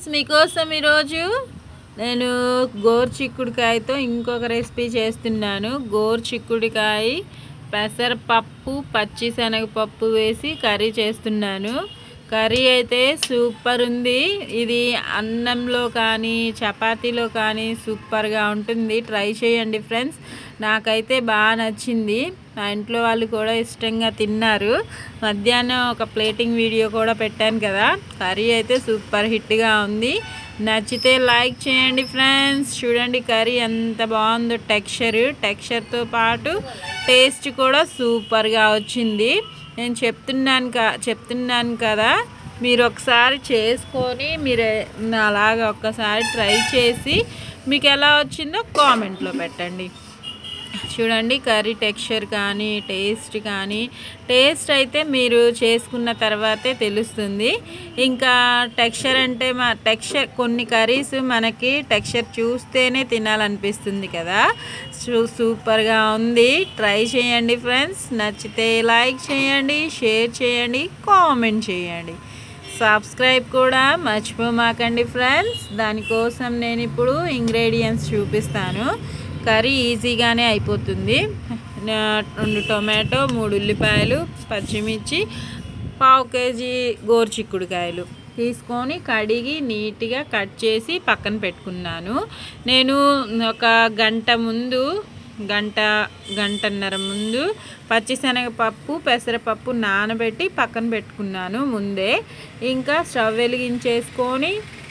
మీకోసం ఈరోజు నేను గోరు చిక్కుడుకాయతో ఇంకొక రెసిపీ చేస్తున్నాను గోరు చిక్కుడుకాయ పెసరపప్పు పచ్చి శనగపప్పు వేసి కర్రీ చేస్తున్నాను కర్రీ అయితే సూపర్ ఉంది ఇది అన్నంలో కానీ చపాతీలో కానీ సూపర్గా ఉంటుంది ట్రై చేయండి ఫ్రెండ్స్ నాకైతే బాగా నచ్చింది మా ఇంట్లో వాళ్ళు కూడా ఇష్టంగా తిన్నారు మధ్యాహ్నం ఒక ప్లేటింగ్ వీడియో కూడా పెట్టాను కదా కర్రీ అయితే సూపర్ హిట్గా ఉంది నచ్చితే లైక్ చేయండి ఫ్రెండ్స్ చూడండి కర్రీ ఎంత బాగుందో టెక్స్చర్ టెక్స్చర్తో పాటు టేస్ట్ కూడా సూపర్గా వచ్చింది నేను చెప్తున్నాను కా చెప్తున్నాను కదా మీరు ఒకసారి చేసుకొని మీరు అలాగా ఒక్కసారి ట్రై చేసి మీకు ఎలా వచ్చిందో కామెంట్లో పెట్టండి చూడండి కర్రీ టెక్స్చర్ కానీ టేస్ట్ కానీ టేస్ట్ అయితే మీరు చేసుకున్న తర్వాతే తెలుస్తుంది ఇంకా టెక్స్చర్ అంటే మా టెక్స్చర్ కొన్ని కర్రీస్ మనకి టెక్స్చర్ చూస్తేనే తినాలనిపిస్తుంది కదా సూ- సూపర్గా ఉంది ట్రై చేయండి ఫ్రెండ్స్ నచ్చితే లైక్ చేయండి షేర్ చేయండి కామెంట్ చేయండి సబ్స్క్రైబ్ కూడా మర్చిపోమాకండి ఫ్రెండ్స్ దానికోసం నేను ఇప్పుడు ఇంగ్రీడియంట్స్ చూపిస్తాను కర్రీ ఈజీగానే అయిపోతుంది నా- రెండు టొమాటో మూడు ఉల్లిపాయలు పచ్చిమిర్చి పావు కేజీ గోరు చిక్కుడుకాయలు తీసుకొని కడిగి నీట్గా కట్ చేసి పక్కన పెట్టుకున్నాను నేను ఒక గంట ముందు గంట గంటన్నర ముందు పచ్చిశనగపప్పు పెసరపప్పు నానబెట్టి పక్కన పెట్టుకున్నాను ముందే ఇంకా స్టవ్ వెలిగించేసుకొని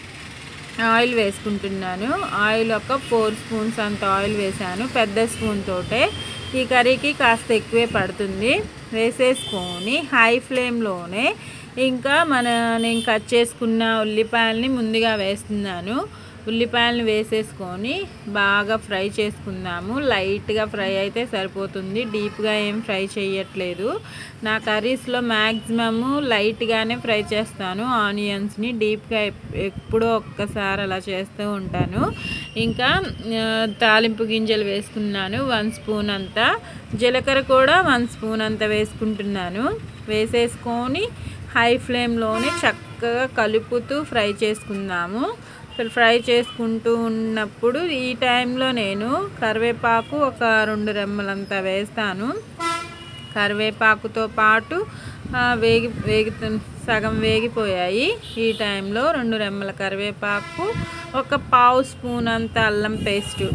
ఆయిల్ వేసుకుంటున్నాను ఆయిల్ ఒక ఫోర్ స్పూన్స్ అంత ఆయిల్ వేసాను పెద్ద స్పూన్ తోటే ఈ కర్రీకి కాస్త ఎక్కువే పడుతుంది వేసేసుకొని హై ఫ్లేమ్లోనే ఇంకా మన నేను కట్ చేసుకున్న ఉల్లిపాయలని ముందుగా వేస్తున్నాను ఉల్లిపాయలను వేసేసుకొని బాగా ఫ్రై చేసుకుందాము లైట్గా ఫ్రై అయితే సరిపోతుంది డీప్గా ఏం ఫ్రై చేయట్లేదు నా కర్రీస్లో మ్యాక్సిమము లైట్గానే ఫ్రై చేస్తాను ఆనియన్స్ని డీప్గా ఎప్- ఎప్పుడో ఒక్కసారి అలా చేస్తూ ఉంటాను ఇంకా ఆ, తాలింపు గింజలు వేసుకున్నాను వన్ స్పూన్ అంతా జీలకర్ర కూడా వన్ స్పూన్ అంత వేసుకుంటున్నాను వేసేసుకొని హై ఫ్లేమ్లోనే చక్కగా కలుపుతూ ఫ్రై చేసుకుందాము ఫ్రై చేసుకుంటూ ఉన్నప్పుడు ఈ టైంలో నేను కరివేపాకు ఒక రెండు రెమ్మలంతా వేస్తాను కరివేపాకుతో పాటు ఆ, వేగి వేగుతు సగం వేగిపోయాయి ఈ టైంలో రెండు రెమ్మల కరివేపాకు ఒక పావు స్పూన్ అంత అల్లం పేస్టు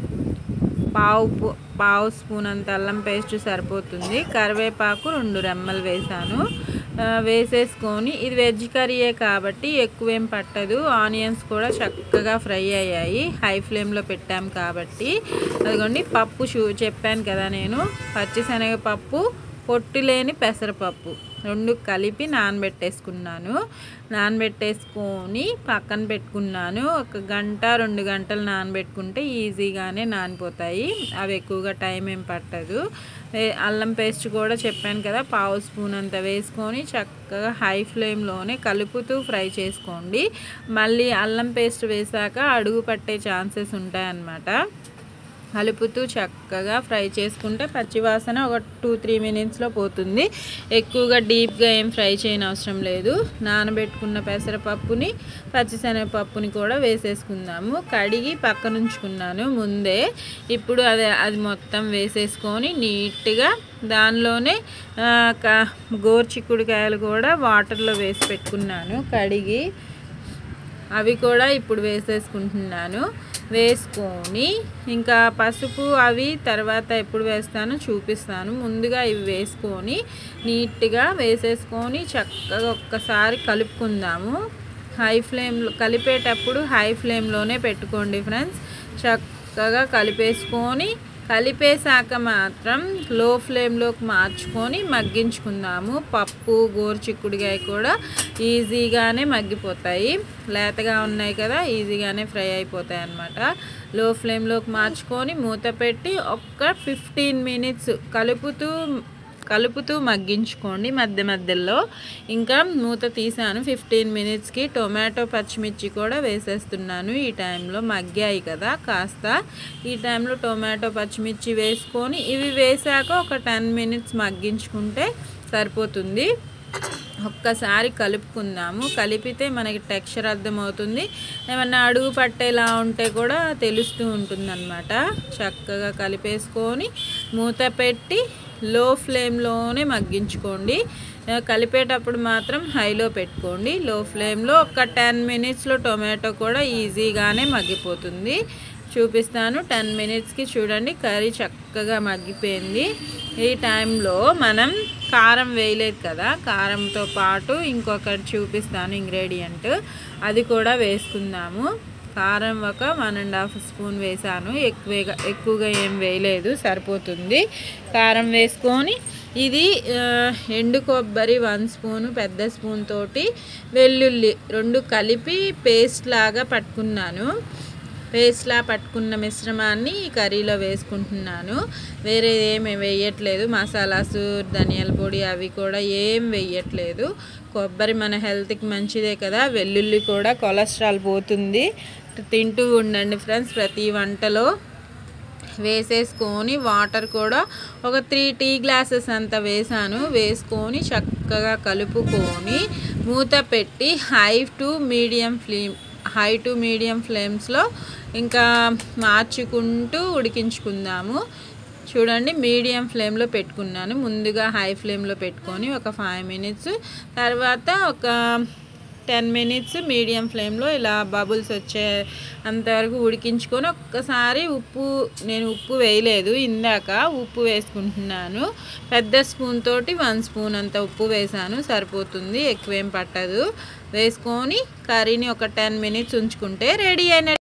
పావు పు- పావు స్పూన్ అంత అల్లం పేస్ట్ సరిపోతుంది కరివేపాకు రెండు రెమ్మలు వేసాను ఆ, వేసేసుకొని ఇది వెజ్ కర్రీయే కాబట్టి ఎక్కువేం పట్టదు ఆనియన్స్ కూడా చక్కగా ఫ్రై అయ్యాయి హై ఫ్లేమ్లో పెట్టాం కాబట్టి అదిగోండి పప్పు చూ చెప్పాను కదా నేను పచ్చిశనగపప్పు పొట్టు లేని పెసరపప్పు రెండు కలిపి నానబెట్టేసుకున్నాను నానబెట్టేసుకొని పక్కన పెట్టుకున్నాను ఒక గంట రెండు గంటలు నానబెట్టుకుంటే ఈజీగానే నానిపోతాయి అవి ఎక్కువగా టైం ఏం పట్టదు ఏ- అల్లం పేస్ట్ కూడా చెప్పాను కదా పావు స్పూన్ అంత వేసుకొని చక్కగా హై ఫ్లేమ్లోనే కలుపుతూ ఫ్రై చేసుకోండి మళ్ళీ అల్లం పేస్ట్ వేసాక అడుగు పట్టే ఛాన్సెస్ ఉంటాయన్నమాట కలుపుతూ చక్కగా ఫ్రై చేసుకుంటే పచ్చివాసన ఒక టూ త్రీ మినిట్స్లో పోతుంది ఎక్కువగా డీప్గా ఏం ఫ్రై చేయని అవసరం లేదు నానబెట్టుకున్న పెసరపప్పుని పచ్చిశనగపప్పుని కూడా వేసేసుకుందాము కడిగి పక్కన ఉంచుకున్నాను ముందే ఇప్పుడు అది అది మొత్తం వేసేసుకొని నీట్గా దానిలోనే ఆ, క- గోరు చిక్కుడుకాయలు కూడా వాటర్లో వేసి పెట్టుకున్నాను కడిగి అవి కూడా ఇప్పుడు వేసేసుకుంటున్నాను వేసుకొని ఇంకా పసుపు అవి తర్వాత ఎప్పుడు వేస్తానో చూపిస్తాను ముందుగా ఇవి వేసుకొని నీట్గా వేసేసుకొని చక్కగా ఒక్కసారి కలుపుకుందాము హై ఫ్లేమ్లో కలిపేటప్పుడు హై ఫ్లేమ్లోనే పెట్టుకోండి ఫ్రెండ్స్ చక్కగా కలిపేసుకొని కలిపేశాక మాత్రం లో ఫ్లేమ్లోకి మార్చుకొని మగ్గించుకుందాము పప్పు గోరు చిక్కుడుకాయ కూడా ఈజీగానే మగ్గిపోతాయి లేతగా ఉన్నాయి కదా ఈజీగానే ఫ్రై అయిపోతాయి అన్నమాట లో ఫ్లేమ్లోకి మార్చుకొని మూత పెట్టి ఒక్క ఫిఫ్టీన్ మినిట్స్ కలుపుతూ కలుపుతూ మగ్గించుకోండి మధ్య మధ్యలో ఇంకా మూత తీసాను ఫిఫ్టీన్ మినిట్స్కి టొమాటో పచ్చిమిర్చి కూడా వేసేస్తున్నాను ఈ టైంలో మగ్గాయి కదా కాస్త ఈ టైంలో టొమాటో పచ్చిమిర్చి వేసుకొని ఇవి వేసాక ఒక టెన్ మినిట్స్ మగ్గించుకుంటే సరిపోతుంది ఒక్కసారి కలుపుకుందాము కలిపితే మనకి టెక్స్చర్ అర్థమవుతుంది ఏమన్నా అడుగు పట్టేలా ఉంటే కూడా తెలుస్తూ ఉంటుందన్నమాట చక్కగా కలిపేసుకొని మూత పెట్టి లో ఫ్లేమ్లోనే మగ్గించుకోండి ఆ, కలిపేటప్పుడు మాత్రం హైలో పెట్టుకోండి లో ఫ్లేమ్లో ఒక టెన్ మినిట్స్లో టొమాటో కూడా ఈజీగానే మగ్గిపోతుంది చూపిస్తాను టెన్ మినిట్స్కి చూడండి కర్రీ చక్కగా మగ్గిపోయింది ఈ టైంలో మనం కారం వేయలేదు కదా కారంతో పాటు ఇంకొకటి చూపిస్తాను ఇంగ్రీడియంట్ అది కూడా వేసుకుందాము కారం ఒక వన్ అండ్ హాఫ్ స్పూన్ వేసాను ఎక్కువగా ఎక్కువగా ఏం వేయలేదు సరిపోతుంది కారం వేసుకొని ఇది ఆ, ఎండు కొబ్బరి వన్ స్పూను పెద్ద స్పూన్ తోటి వెల్లుల్లి రెండు కలిపి పేస్ట్ లాగా పట్టుకున్నాను పేస్ట్లా పట్టుకున్న మిశ్రమాన్ని ఈ కర్రీలో వేసుకుంటున్నాను వేరే ఏమి వేయట్లేదు మసాలాసు ధనియాల పొడి అవి కూడా ఏం వేయట్లేదు కొబ్బరి మన హెల్త్కి మంచిదే కదా వెల్లుల్లి కూడా కొలెస్ట్రాల్ పోతుంది తింటూ ఉండండి ఫ్రెండ్స్ ప్రతి వంటలో వేసేసుకొని వాటర్ కూడా ఒక త్రీ టీ గ్లాసెస్ అంత వేసాను వేసుకొని చక్కగా కలుపుకొని మూత పెట్టి high to medium flame high to medium ఫ్లేమ్స్లో ఇంకా మార్చుకుంటూ ఉడికించుకుందాము చూడండి మీడియం ఫ్లేమ్లో పెట్టుకున్నాను ముందుగా హై ఫ్లేమ్లో పెట్టుకొని ఒక ఫైవ్ మినిట్స్ తర్వాత ఒక టెన్ మినిట్స్ మీడియం ఫ్లేమ్లో ఇలా బబుల్స్ వచ్చే అంతవరకు ఉడికించుకొని ఒక్కసారి ఉప్పు నేను ఉప్పు వేయలేదు ఇందాక ఉప్పు వేసుకుంటున్నాను పెద్ద స్పూన్ తోటి వన్ స్పూన్ అంత ఉప్పు వేసాను సరిపోతుంది ఎక్కువేం పట్టదు వేసుకొని కర్రీని ఒక టెన్ మినిట్స్ ఉంచుకుంటే రెడీ అయిన